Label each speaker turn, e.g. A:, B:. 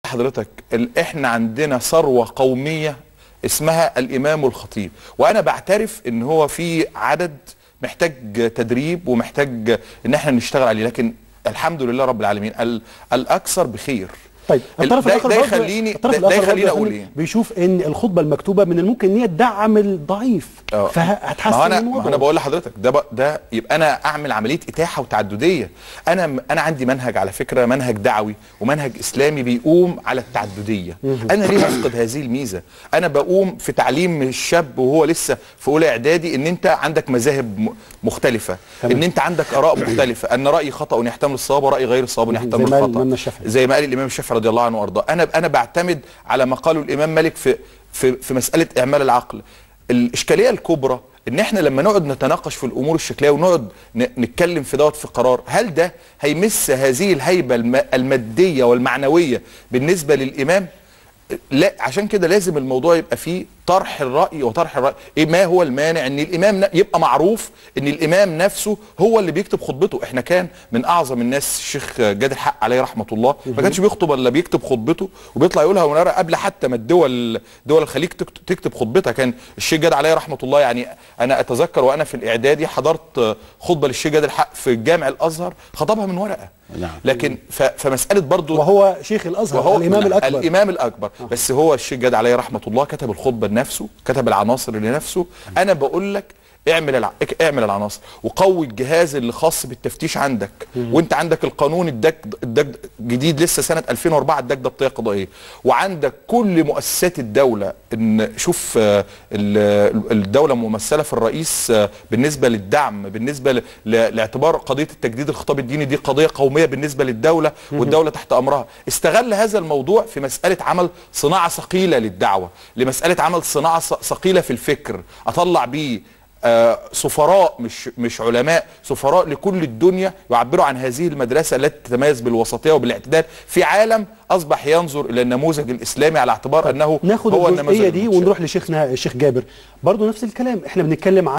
A: لحضرتك ال- احنا عندنا ثروه قوميه اسمها الامام والخطيب وانا بعترف ان هو في عدد محتاج تدريب ومحتاج ان احنا نشتغل عليه لكن الحمد لله رب العالمين ال- الاكثر بخير
B: طيب الطرف
A: ده,
B: الاخر
A: ده
B: برضه-
A: يخليني
B: الطرف
A: ده, ده
B: الآخر
A: يخليني
B: برضه
A: اقول
B: يا فندم
A: ايه
B: بيشوف ان الخطبه المكتوبه من الممكن ان هي تدعم الضعيف
A: اه. ما هو
B: فهتحسن
A: انا
B: من
A: ما هو انا
B: وضعه
A: بقول لحضرتك ده بق- ده يبقى انا اعمل عمليه اتاحه وتعدديه انا م- انا عندي منهج على فكره منهج دعوي ومنهج اسلامي بيقوم على التعدديه انا ليه افقد هذه الميزه انا بقوم في تعليم الشاب وهو لسه في اولى اعدادي ان انت عندك مذاهب م- مختلفه
B: تمام.
A: ان انت عندك اراء مختلفه ان رايي خطا يحتمل الصواب وراي غير الصواب
B: زي
A: يحتمل
B: ما قال
A: الخطا
B: الإمام الشافعي.
A: زي ما قال الامام الشافعي رضي الله عنه وارضاه انا انا بعتمد على ما قاله الامام مالك في في في مساله اعمال العقل الاشكاليه الكبرى ان احنا لما نقعد نتناقش في الامور الشكليه ونقعد ن- نتكلم في دوت في قرار هل ده هيمس هذه الهيبه الم- الماديه والمعنويه بالنسبه للامام لا عشان كده لازم الموضوع يبقى فيه طرح الراي وطرح الراي ايه ما هو المانع ان الامام ن- يبقى معروف ان الامام نفسه هو اللي بيكتب خطبته احنا كان من اعظم الناس الشيخ جاد الحق عليه رحمه الله ما كانش بيخطب الا بيكتب خطبته وبيطلع يقولها ونرى قبل حتى ما الدول دول الخليج تكت- تكتب خطبتها كان الشيخ جاد عليه رحمه الله يعني انا اتذكر وانا في الاعدادي حضرت خطبه للشيخ جاد الحق في جامع الازهر خطبها من ورقه
C: نعم.
A: لكن ف- فمساله برضو
B: وهو شيخ الازهر
A: وهو
B: الامام الاكبر
A: الامام الاكبر بس هو الشيخ جاد عليه رحمه الله كتب الخطبه لنفسه كتب العناصر لنفسه انا بقول لك اعمل الع... اعمل العناصر وقوي الجهاز اللي خاص بالتفتيش عندك وانت عندك القانون اداك اداك جديد لسه سنه 2004 اداك ضبطيه قضائيه وعندك كل مؤسسات الدوله ان شوف آه، ال- الدوله ممثله في الرئيس آه، بالنسبه للدعم بالنسبه ل... ل... لاعتبار قضيه التجديد الخطاب الديني دي قضيه قوميه بالنسبه للدوله والدوله تحت امرها استغل هذا الموضوع في مساله عمل صناعه ثقيله للدعوه لمساله عمل صناعه ث- ثقيله في الفكر اطلع بيه آه، سفراء مش مش علماء سفراء لكل الدنيا يعبروا عن هذه المدرسه التي تتميز بالوسطيه وبالاعتدال في عالم اصبح ينظر الى النموذج الاسلامي على اعتبار انه
B: ناخد
A: هو
B: الجزئيه
A: النموذج
B: دي
A: المنشأ.
B: ونروح لشيخنا الشيخ جابر برضو نفس الكلام احنا بنتكلم عن